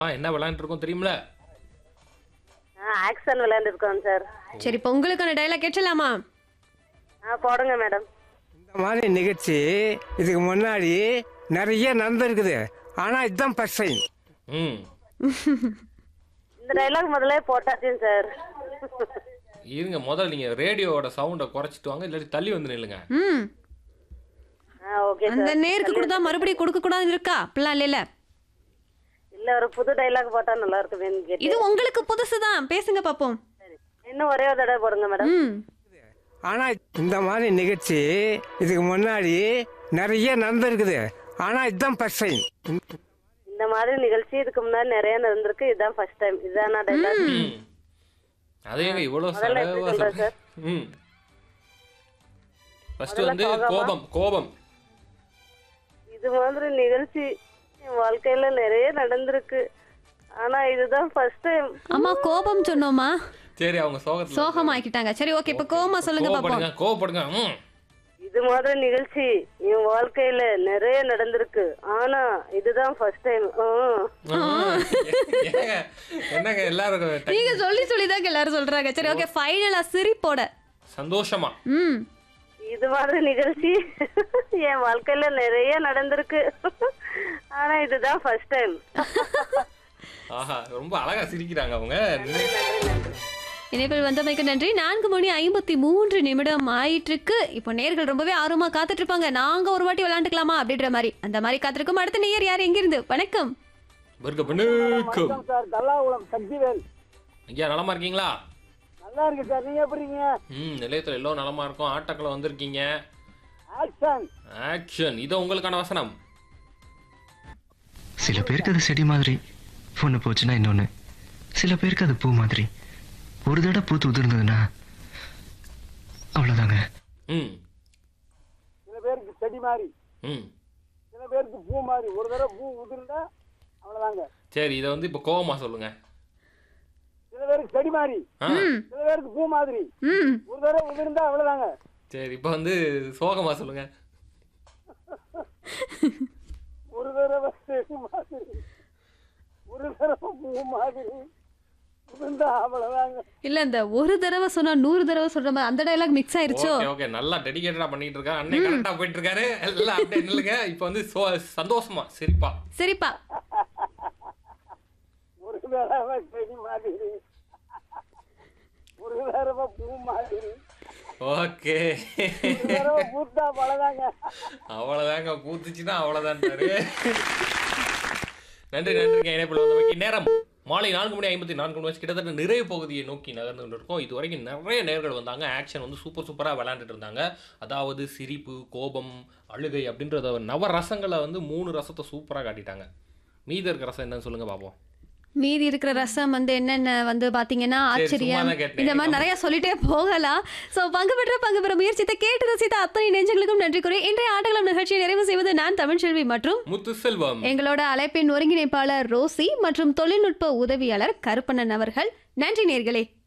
ஆ, என்ன விளையாண்டு இருக்கோம் தெரியுமில ஆக்ஷன் விளையாண்டுருக்கோம் சார் சரி இப்போ உங்களுக்கான டைலாக் கேட்டலாமா ஆ போடுங்க மேடம் இந்த மாதிரி நிகழ்ச்சி இதுக்கு முன்னாடி நிறைய நடந்திருக்குது ஆனால் இதுதான் ஃபர்ஸ்ட் டைம் ம் இந்த டைலாக் முதல்ல போட்டாச்சுங்க சார் இருங்க முதல்ல நீங்க ரேடியோவோட சவுண்டை குறைச்சிட்டு வாங்க இல்லாட்டி தள்ளி வந்து நில்லுங்க ம் ஆ ஓகே அந்த சார் நேருக்கு கொடுத்தா மறுபடியும் கொடுக்க கூடாது இருக்கா அப்படிலாம் இல்லைல்ல இல்ல ஒரு புது டைலாக் போட்டா நல்லா இருக்குமேன்னு கேட்டு இது உங்களுக்கு புதுசு தான் பேசுங்க பாப்போம் சரி. இன்னும் ஒரே ஒரு தடவை போடுங்க மேடம் ம் ஆனால் இந்த மாதிரி நிகழ்ச்சி இதுக்கு முன்னாடி நிறைய நடந்திருக்குது ஆனால் இதுதான் ஃபர்ஸ்ட் டைம் இந்த மாதிரி நிகழ்ச்சி இதுக்கு முன்னாடி நிறைய நடந்திருக்கு இதுதான் ஃபர்ஸ்ட் டைம் இதானா டைலாக் ம் அதே இவ்வளவு முதல்ல எப்படி செலவா சொல்றது சார்? ம் ஃபர்ஸ்ட் வந்து கோபம் கோபம் இது மாதிரி நிகழ்ச்சி என் வாழ்க்கையில நிறைய நடந்திருக்கு ஆனா இதுதான் ஃபர்ஸ்ட் டைம் அம்மா கோபம் சொன்னோமா சரி அவங்க சோகத்துல சோகமாக்கிட்டாங்க சரி ஓகே இப்போ கோவமா சொல்லுங்க பாப்போம் கோவப்படுங்க கோவப்படுங்க ம் இது மாதிரி நிகழ்ச்சி என் வாழ்க்கையில நிறைய நடந்திருக்கு ஆனா இதுதான் ஃபர்ஸ்ட் டைம் ஏங்க, என்னங்க எல்லாரும் டக்கு- நீங்க சொல்லி சொல்லி தான் எல்லாரும் சொல்றாங்க சரி ஓகே ஃபைனலா சிரிப்போட சந்தோஷமா ம் இது மாதிரி நிகழ்ச்சி என் வாழ்க்கையில நிறைய நடந்திருக்கு ஆனா இதுதான் ஃபர்ஸ்ட் டைம் ஆஹா ரொம்ப அழகா சிரிக்கிறாங்க அவங்க இணைப்பில் வந்தமைக்கு நன்றி நான்கு மணி ஐம்பத்தி மூன்று நிமிடம் ஆயிட்டிருக்கு இப்போ நேர்கள் ரொம்பவே ஆர்வமா காத்துட்டு இருப்பாங்க நாங்க ஒரு வாட்டி விளையாண்டுக்கலாமா அப்படின்ற மாதிரி அந்த மாதிரி காத்திருக்கும் அடுத்த நேயர் யார் எங்கிருந்து வணக்கம் வர்க்க பண்ணுக்கும் சார் கல்லாகுளம் சக்திவேல் ஐயா நலமா இருக்கீங்களா நல்லா இருக்கு சார் நீங்க எப்படிங்க ம் நிலையத்துல எல்லோரும் நலமா இருக்கும் ஆட்டோக்களை வந்திருக்கீங்க ஆக்ஷன் ஆக்ஷன் இது உங்களுக்கான வசனம் சில பேருக்கு அது செடி மாதிரி ஒன்று போச்சுன்னா இன்னொன்று சில பேருக்கு அது பூ மாதிரி ஒரு தடவை பூத்து உதிர்ந்ததுன்னா அவ்வளோதாங்க ம் சில பேருக்கு செடி மாதிரி ம் சில பேருக்கு பூ மாதிரி ஒரு தடவை பூ உதிர்ந்தா அவ்வளவுதாங்க சரி இதை வந்து இப்போ கோவமா சொல்லுங்க சில பேருக்கு செடி மாதிரி ஆ சில பேருக்கு பூ மாதிரி ம் ஒரு தடவை உதிர்ந்தா அவ்வளவுதாங்க சரி இப்போ வந்து சோகமா சொல்லுங்க ஒரு தடவை செடி மாதிரி ஒரு தடவை பூ மாதிரி உதிர்ந்தா அவ்வளவுதாங்க இல்ல இந்த ஒரு தடவை சொன்னா நூறு தடவை சொல்ற மாதிரி அந்த டயலாக் மிக்ஸ் ஆயிருச்சோ ஓகே ஓகே நல்லா டெடிகேட்டடா பண்ணிட்டு இருக்காரு அண்ணன் கரெக்டா போயிட்டு இருக்காரு எல்லாம் அப்படியே நில்லுங்க இப்போ வந்து சோ- சந்தோஷமா சிரிப்பா சரிப்பா ஒரு தடவை செடி மாதிரி ஒரு தடவை பூ மாதிரி ஓகே ஒரு தடவை பூத்தா அவ்வளவுதாங்க அவ்வளவுதாங்க பூத்துச்சுன்னா அவ்வளவுதான் நன்றி நன்றிங்க இணைப்பில் வந்தமைக்கு நேரம் மாலை நான்கு மணி ஐம்பத்தி நான்கு மணி வச்சு கிட்டத்தட்ட நிறைய பகுதியை நோக்கி நகர்ந்து கொண்டிருக்கோம் இது வரைக்கும் நிறைய நேர்கள் வந்தாங்க ஆக்ஷன் வந்து சூப்பர் சூப்பராக விளையாண்டுட்டு இருந்தாங்க அதாவது சிரிப்பு கோபம் அழுகை அப்படின்றத நவ ரசங்களை வந்து மூணு ரசத்தை சூப்பராக காட்டிட்டாங்க மீதி இருக்கிற ரசம் என்னன்னு சொல்லுங்க பார்ப்போம் மீதி இருக்கிற ரசம் வந்து என்னென்ன வந்து பாத்தீங்கன்னா சரி, சும்மா ஆச்சரியம் தான் கேட்டேன். இந்த மாதிரி நிறைய சொல்லிட்டே போகலாம் சோ பங்கு பெற்ற பங்கு பெற முயற்சித்த கேட்டு ரசித்த அத்தனை நெஞ்சங்களுக்கும் நன்றி கூறி இன்றைய ஆட்டங்களம் நிகழ்ச்சியை நிறைவு செய்வது நான் தமிழ்ச்செல்வி மற்றும் முத்து செல்வம் எங்களோட அழைப்பின் ஒருங்கிணைப்பாளர் ரோசி மற்றும் தொழில்நுட்ப உதவியாளர் கருப்பண்ணன் அவர்கள் நன்றி நேர்களே